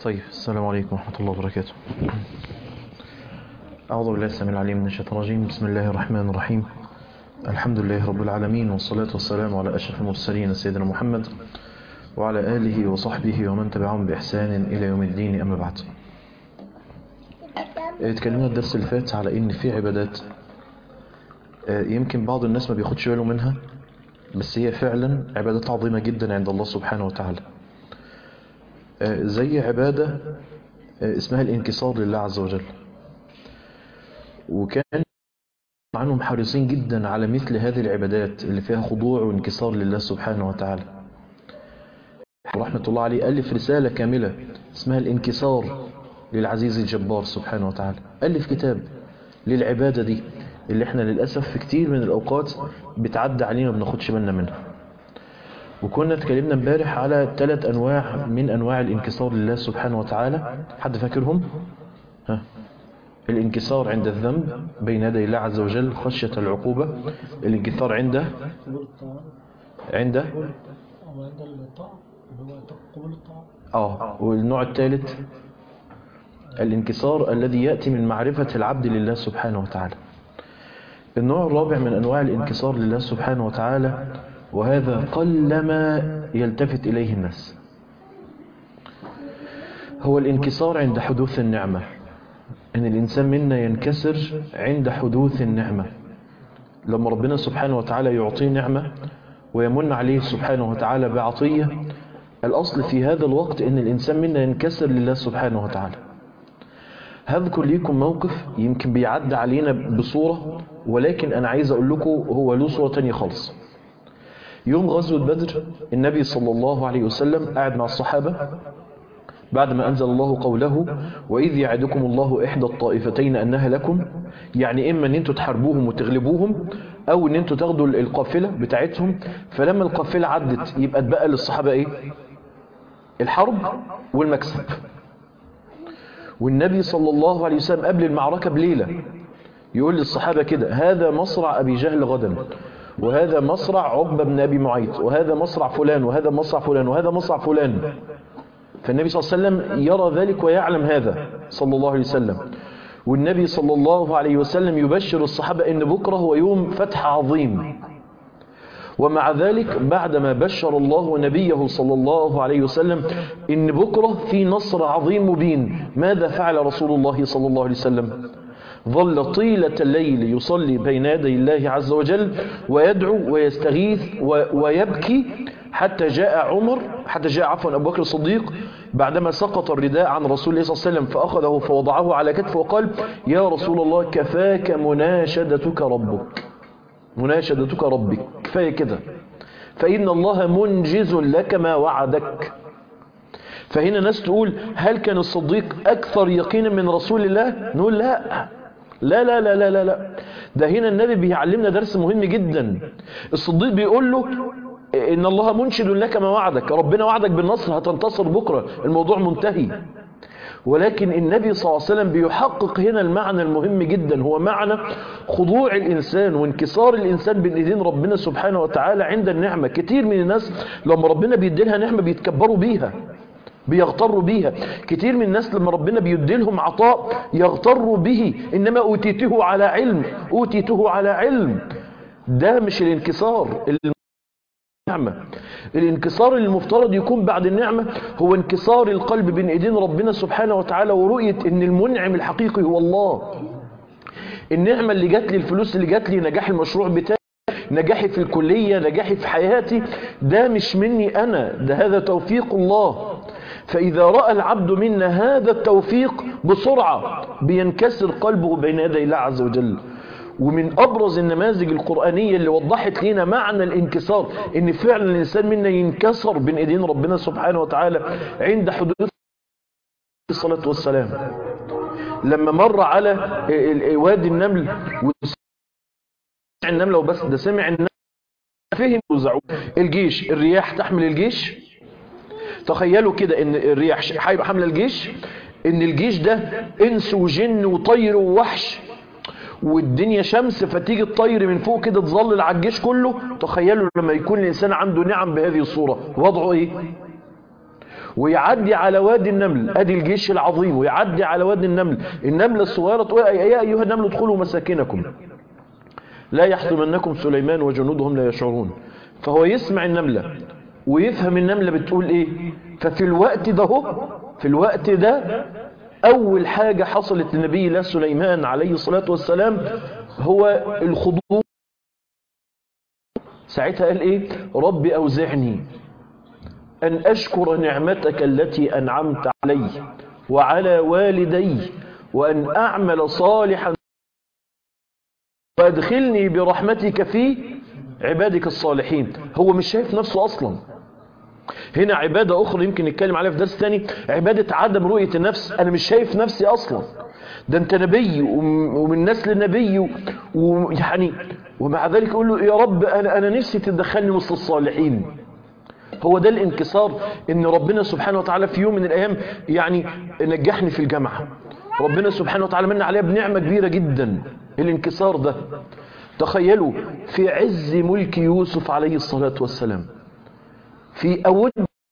طيب السلام عليكم ورحمة الله وبركاته أعوذ بالله السميع العليم من الشيطان الرجيم بسم الله الرحمن الرحيم الحمد لله رب العالمين والصلاة والسلام على أشرف المرسلين سيدنا محمد وعلى آله وصحبه ومن تبعهم بإحسان إلى يوم الدين أما بعد اتكلمنا الدرس اللي فات على إن في عبادات يمكن بعض الناس ما بياخدش باله منها بس هي فعلا عبادات عظيمة جدا عند الله سبحانه وتعالى زي عبادة اسمها الانكسار لله عز وجل وكان عنهم حريصين جدا على مثل هذه العبادات اللي فيها خضوع وانكسار لله سبحانه وتعالى رحمة الله عليه ألف رسالة كاملة اسمها الانكسار للعزيز الجبار سبحانه وتعالى ألف كتاب للعبادة دي اللي احنا للأسف في كتير من الأوقات بتعدى علينا ما بناخدش بالنا منها وكنا اتكلمنا امبارح على ثلاث أنواع من أنواع الانكسار لله سبحانه وتعالى حد فاكرهم؟ ها الانكسار عند الذنب بين يدي الله عز وجل خشية العقوبة الانكسار عنده عنده وعند الطاعة اللي هو قبول الطاعة اه والنوع الثالث الانكسار الذي يأتي من معرفة العبد لله سبحانه وتعالى النوع الرابع من أنواع الانكسار لله سبحانه وتعالى وهذا قلما يلتفت إليه الناس هو الانكسار عند حدوث النعمة إن الإنسان منا ينكسر عند حدوث النعمة لما ربنا سبحانه وتعالى يعطيه نعمة ويمن عليه سبحانه وتعالى بعطية الأصل في هذا الوقت إن الإنسان منا ينكسر لله سبحانه وتعالى هذكر ليكم موقف يمكن بيعدى علينا بصورة ولكن أنا عايز أقول لكم هو له صورة تانية خالص يوم غزوة بدر النبي صلى الله عليه وسلم قاعد مع الصحابة بعد ما أنزل الله قوله وإذ يعدكم الله إحدى الطائفتين أنها لكم يعني إما أن أنتوا تحاربوهم وتغلبوهم أو أن أنتوا تاخدوا القافلة بتاعتهم فلما القافلة عدت يبقى اتبقى للصحابة إيه الحرب والمكسب والنبي صلى الله عليه وسلم قبل المعركة بليلة يقول للصحابة كده هذا مصرع أبي جهل غدا وهذا مصرع عقبة بن أبي معيط وهذا مصرع فلان وهذا مصرع فلان وهذا مصرع فلان فالنبي صلى الله عليه وسلم يرى ذلك ويعلم هذا صلى الله عليه وسلم والنبي صلى الله عليه وسلم يبشر الصحابة ان بكرة هو يوم فتح عظيم ومع ذلك بعدما بشر الله نبيه صلى الله عليه وسلم ان بكرة في نصر عظيم مبين ماذا فعل رسول الله صلى الله عليه وسلم ظل طيلة الليل يصلي بين يدي الله عز وجل ويدعو ويستغيث ويبكي حتى جاء عمر حتى جاء عفوا أبو بكر الصديق بعدما سقط الرداء عن رسول الله صلى الله عليه وسلم فأخذه فوضعه على كتفه وقال يا رسول الله كفاك مناشدتك ربك مناشدتك ربك كفاية كده فإن الله منجز لك ما وعدك فهنا ناس تقول هل كان الصديق أكثر يقينا من رسول الله نقول لا لا لا لا لا لا, لا. ده هنا النبي بيعلمنا درس مهم جدا الصديق بيقول له إن الله منشد لك ما وعدك ربنا وعدك بالنصر هتنتصر بكرة الموضوع منتهي ولكن النبي صلى الله عليه وسلم بيحقق هنا المعنى المهم جدا هو معنى خضوع الإنسان وانكسار الإنسان بين إيدين ربنا سبحانه وتعالى عند النعمة كتير من الناس لما ربنا بيديلها نعمة بيتكبروا بيها بيغتروا بيها كتير من الناس لما ربنا بيديلهم عطاء يغتروا به إنما أوتيته على علم أوتيته على علم ده مش الانكسار النعمة الانكسار اللي المفترض يكون بعد النعمة هو انكسار القلب بين ايدين ربنا سبحانه وتعالى ورؤية ان المنعم الحقيقي هو الله النعمة اللي جات لي الفلوس اللي جات لي نجاح المشروع بتاعي نجاحي في الكلية نجاحي في حياتي ده مش مني أنا ده هذا توفيق الله فإذا رأى العبد منا هذا التوفيق بسرعة بينكسر قلبه بين يدي الله عز وجل ومن أبرز النماذج القرآنية اللي وضحت لنا معنى الانكسار إن فعلا الإنسان منا ينكسر بين إيدين ربنا سبحانه وتعالى عند حدوث الصلاة والسلام لما مر على وادي النمل النملة وبس ده سمع النمل فهم وزعوا الجيش الرياح تحمل الجيش تخيلوا كده ان الرياح هيبقى حامله الجيش ان الجيش ده انس وجن وطير ووحش والدنيا شمس فتيجي الطير من فوق كده تظلل على الجيش كله تخيلوا لما يكون الإنسان عنده نعم بهذه الصورة وضعه إيه ويعدي على وادي النمل ادي الجيش العظيم ويعدي على وادي النمل النملة الصغيرة تقول يا ايها النمل ادخلوا مساكنكم لا يحطمنكم سليمان وجنودهم لا يشعرون فهو يسمع النملة ويفهم النملة بتقول ايه ففي الوقت ده هو في الوقت ده اول حاجة حصلت لنبي الله سليمان عليه الصلاة والسلام هو الخضوع ساعتها قال ايه رب اوزعني ان اشكر نعمتك التي انعمت علي وعلى والدي وان اعمل صالحا وادخلني برحمتك في عبادك الصالحين هو مش شايف نفسه اصلا هنا عبادة أخرى يمكن نتكلم عليها في درس تاني عبادة عدم رؤية النفس أنا مش شايف نفسي أصلا ده أنت نبي وم- ومن نسل نبي ويعني ومع ذلك يقول له يا رب أنا, أنا نفسي تدخلني وسط الصالحين هو ده الانكسار ان ربنا سبحانه وتعالى في يوم من الايام يعني نجحني في الجامعة ربنا سبحانه وتعالى من عليها بنعمة كبيرة جدا الانكسار ده تخيلوا في عز ملك يوسف عليه الصلاة والسلام في أول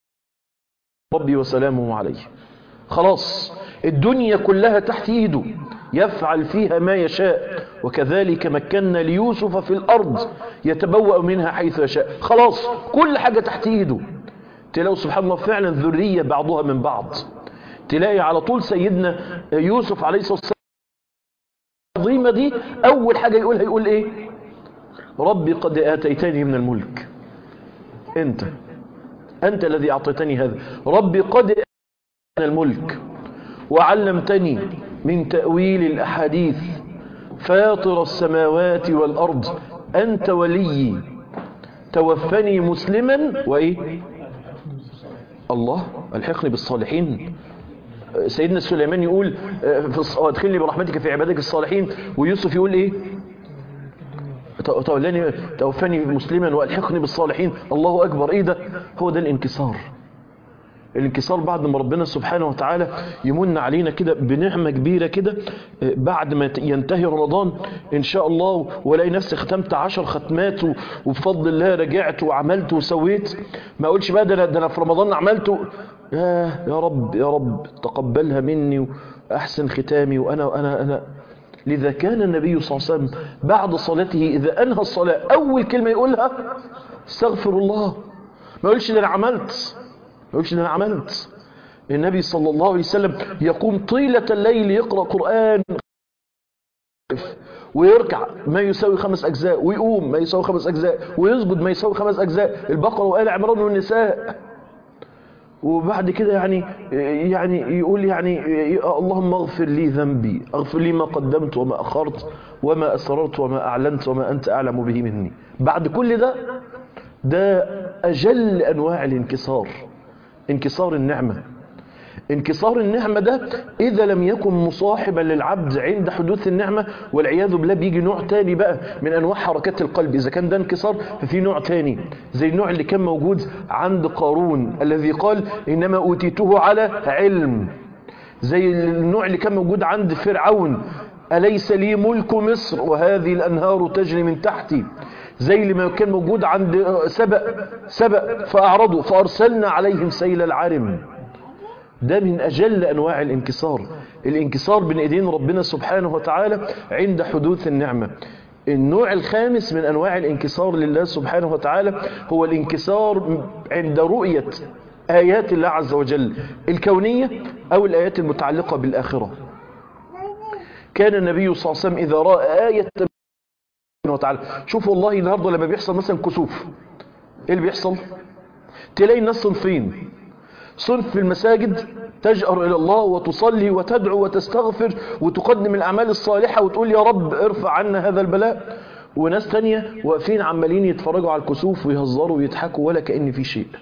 ربي وسلامه عليه خلاص الدنيا كلها تحت ايده يفعل فيها ما يشاء وكذلك مكنا ليوسف في الأرض يتبوأ منها حيث يشاء خلاص كل حاجة تحت ايده تلاقوا سبحان الله فعلا ذرية بعضها من بعض تلاقي على طول سيدنا يوسف عليه الصلاة والسلام العظيمة دي أول حاجة يقولها يقول إيه ربي قد آتيتني من الملك أنت أنت الذي أعطيتني هذا ربي قد آتيتني من الملك وعلمتني من تأويل الأحاديث فاطر السماوات والأرض أنت ولي توفني مسلما وإيه الله الحقني بالصالحين سيدنا سليمان يقول آه، في الص- وادخلني برحمتك في عبادك الصالحين ويوسف يقول ايه تو- تولاني توفاني مسلما والحقني بالصالحين الله اكبر ايه ده هو ده الانكسار الانكسار بعد ما ربنا سبحانه وتعالى يمن علينا كده بنعمة كبيرة كده آه، بعد ما ت- ينتهي رمضان ان شاء الله والاقي نفسي ختمت عشر ختمات و- وبفضل الله رجعت وعملت وسويت ما اقولش بقى ده انا ده أنا في رمضان عملته يا يا رب يا رب تقبلها مني واحسن ختامي وانا انا انا لذا كان النبي صلى الله عليه وسلم بعد صلاته اذا انهى الصلاة اول كلمة يقولها استغفر الله ما يقولش ده انا عملت ما يقولش ده انا عملت النبي صلى الله عليه وسلم يقوم طيلة الليل يقرأ قرآن ويركع ما يساوي خمس أجزاء ويقوم ما يساوي خمس أجزاء ويسجد ما يساوي خمس أجزاء البقرة وآل عمران والنساء وبعد كده يعني يعني يقول يعني اللهم اغفر لي ذنبي اغفر لي ما قدمت وما أخرت وما أسررت وما أعلنت وما أنت أعلم به مني بعد كل ده ده أجل أنواع الانكسار انكسار النعمة انكسار النعمة ده إذا لم يكن مصاحبا للعبد عند حدوث النعمة والعياذ بالله بيجي نوع تاني بقى من أنواع حركات القلب إذا كان ده انكسار ففي نوع تاني زي النوع اللي كان موجود عند قارون الذي قال إنما أوتيته على علم زي النوع اللي كان موجود عند فرعون أليس لي ملك مصر وهذه الأنهار تجري من تحتي زي اللي ما كان موجود عند سبأ سبأ فأعرضوا فأرسلنا عليهم سيل العرم ده من أجل أنواع الانكسار الانكسار بين إيدين ربنا سبحانه وتعالى عند حدوث النعمة النوع الخامس من أنواع الانكسار لله سبحانه وتعالى هو الانكسار عند رؤية آيات الله عز وجل الكونية أو الآيات المتعلقة بالآخرة كان النبي صلى الله عليه وسلم إذا رأى آية سبحانه وتعالى شوفوا والله النهاردة لما بيحصل مثلا كسوف ايه اللي بيحصل تلاقي الناس صنفين صنف في المساجد تجأر إلى الله وتصلي وتدعو وتستغفر وتقدم الأعمال الصالحة وتقول يا رب ارفع عنا هذا البلاء وناس تانية واقفين عمالين يتفرجوا على الكسوف ويهزروا ويضحكوا ولا كأن في شيء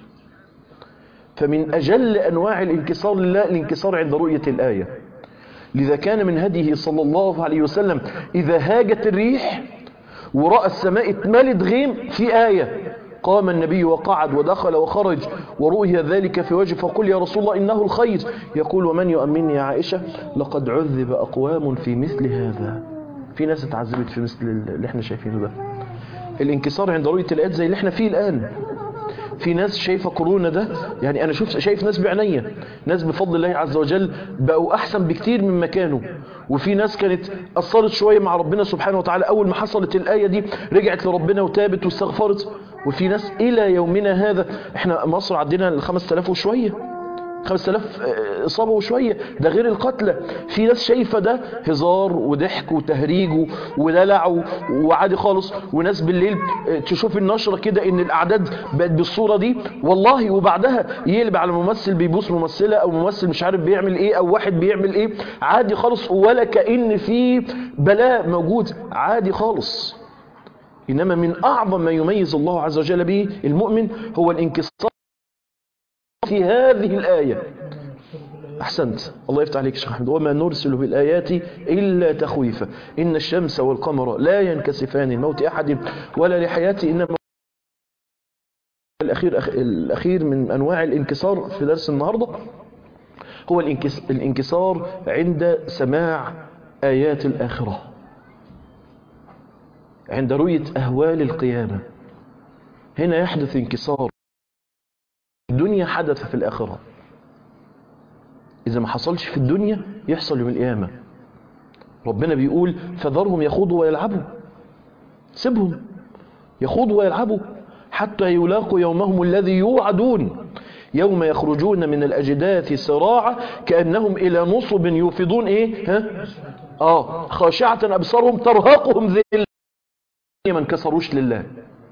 فمن أجل أنواع الانكسار لله الانكسار عند رؤية الآية لذا كان من هديه صلى الله عليه وسلم إذا هاجت الريح ورأى السماء اتملت غيم في آية قام النبي وقعد ودخل وخرج ورؤي ذلك في وجه فقل يا رسول الله إنه الخير يقول ومن يؤمني يا عائشة لقد عذب أقوام في مثل هذا في ناس اتعذبت في مثل اللي احنا شايفينه ده الانكسار عند رؤية الآيات زي اللي احنا فيه الآن في ناس شايفه كورونا ده يعني انا شوف شايف ناس بعينيا ناس بفضل الله عز وجل بقوا احسن بكتير من مكانه وفي ناس كانت قصرت شويه مع ربنا سبحانه وتعالى اول ما حصلت الايه دي رجعت لربنا وتابت واستغفرت وفي ناس الى يومنا هذا احنا مصر عدينا ال 5000 وشويه 5000 إصابة وشوية ده غير القتلى في ناس شايفة ده هزار وضحك وتهريج و- ودلع و- وعادي خالص وناس بالليل تشوف النشرة كده إن الأعداد بقت بالصورة دي والله وبعدها يقلب على ممثل بيبوس ممثلة أو ممثل مش عارف بيعمل إيه أو واحد بيعمل إيه عادي خالص ولا كأن في بلاء موجود عادي خالص إنما من أعظم ما يميز الله عز وجل به المؤمن هو الانكسار في هذه الآية أحسنت الله يفتح عليك يا شيخ أحمد وما نرسل بالآيات إلا تخويفا إن الشمس والقمر لا ينكسفان لموت أحد ولا لحياته إنما الأخير أخ- الأخير من أنواع الانكسار في درس النهاردة هو الانكس- الانكسار عند سماع آيات الآخرة عند رؤية أهوال القيامة هنا يحدث انكسار الدنيا حدث في الآخرة إذا ما حصلش في الدنيا يحصل يوم القيامة ربنا بيقول فذرهم يخوضوا ويلعبوا سيبهم يخوضوا ويلعبوا حتى يلاقوا يومهم الذي يوعدون يوم يخرجون من الأجداث سراعا كأنهم إلى نصب يوفضون إيه ها؟ آه خاشعة أبصارهم ترهقهم ذل ما انكسروش لله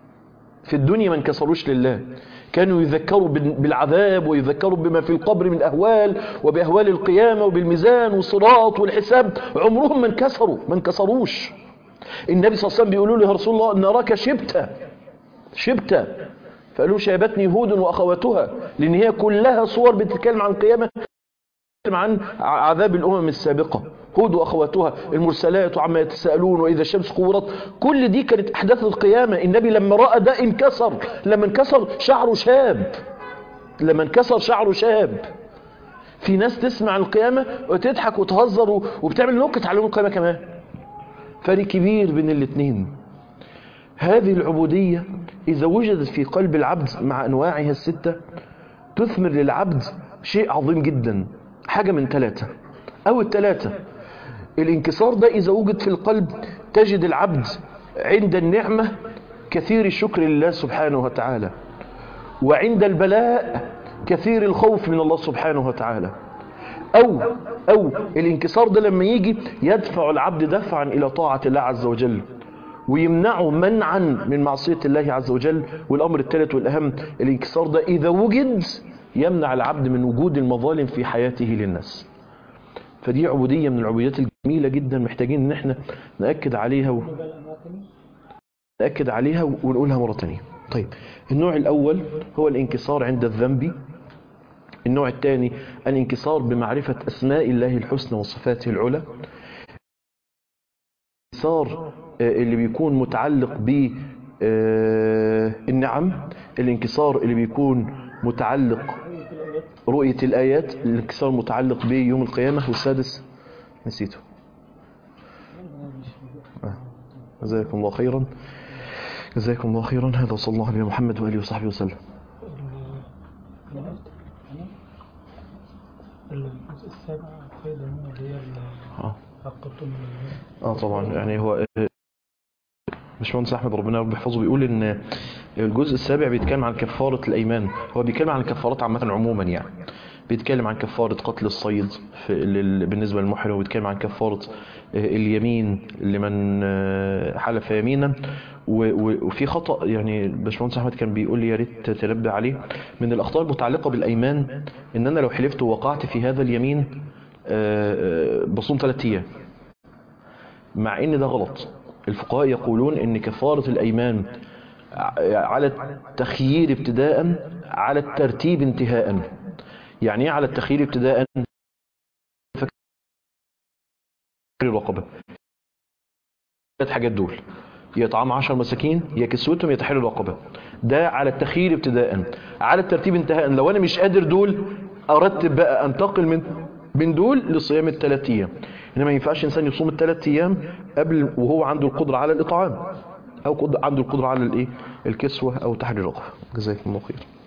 في الدنيا ما انكسروش لله كانوا يذكروا بال- بالعذاب ويذكروا بما في القبر من أهوال وبأهوال القيامة وبالميزان والصراط والحساب عمرهم ما انكسروا ما انكسروش النبي صلى الله عليه وسلم بيقولوا له يا رسول الله نراك شبت شبت فقالوا شابتني هود وأخواتها لأن هي كلها صور بتتكلم عن القيامة بتتكلم عن عذاب الأمم السابقة هود وأخواتها المرسلات وعما يتساءلون وإذا الشمس كورت كل دي كانت أحداث القيامة النبي لما رأى ده انكسر لما انكسر شعره شاب لما انكسر شعره شاب في ناس تسمع القيامة وتضحك وتهزر و- وبتعمل نكت على يوم القيامة كمان فرق كبير بين الاثنين هذه العبودية إذا وجدت في قلب العبد مع أنواعها الستة تثمر للعبد شيء عظيم جدا حاجة من ثلاثة أو الثلاثة الانكسار ده إذا وجد في القلب تجد العبد عند النعمة كثير الشكر لله سبحانه وتعالى وعند البلاء كثير الخوف من الله سبحانه وتعالى أو أو الانكسار ده لما يجي يدفع العبد دفعا إلى طاعة الله عز وجل ويمنعه منعا من معصية الله عز وجل والأمر الثالث والأهم الانكسار ده إذا وجد يمنع العبد من وجود المظالم في حياته للناس فدي عبودية من العبوديات الجميلة جدا محتاجين ان احنا نأكد عليها و... بقى الأماكن نأكد عليها ونقولها مرة تانية طيب النوع الأول هو الانكسار عند الذنب النوع الثاني الانكسار بمعرفة أسماء الله الحسنى وصفاته العلى الانكسار آه، اللي بيكون متعلق ب آه، النعم الانكسار اللي بيكون متعلق رؤية الآيات الانكسار متعلق بيوم القيامة والسادس نسيته آه. جزاكم الله خيرا جزاكم الله خيرا هذا صلى الله عليه محمد وآله وصحبه وسلم الجزء السابع فايدة منه اللي هي آه. حقتم اه طبعا يعني هو آه، باشمهندس احمد ربنا رب يحفظه بيقول ان الجزء السابع بيتكلم عن كفاره الايمان هو بيتكلم عن الكفارات عامه عموما يعني بيتكلم عن كفاره قتل الصيد في لل- بالنسبه للمحرم وبيتكلم عن كفاره آه، اليمين لمن آه، حلف يمينا و- و- وفي خطا يعني باشمهندس احمد كان بيقول لي يا ريت تنبه عليه من الاخطاء المتعلقه بالايمان ان انا لو حلفت ووقعت في هذا اليمين آه، آه، بصوم ثلاث ايام مع ان ده غلط الفقهاء يقولون ان كفارة الايمان ع- على التخيير ابتداء على الترتيب انتهاء يعني ايه على التخيير ابتداء فك- الرقبة ثلاث حاجات دول يا طعام عشر مساكين يا كسوتهم يا تحرير الرقبة ده على التخيير ابتداء على الترتيب انتهاء لو انا مش قادر دول ارتب بقى انتقل من من دول لصيام الثلاث ايام انما ما ينفعش انسان يصوم الثلاث ايام قبل وهو عنده القدره على الاطعام او قد- عنده القدره على الايه الكسوه او تحرير الرقبه جزاكم الله خير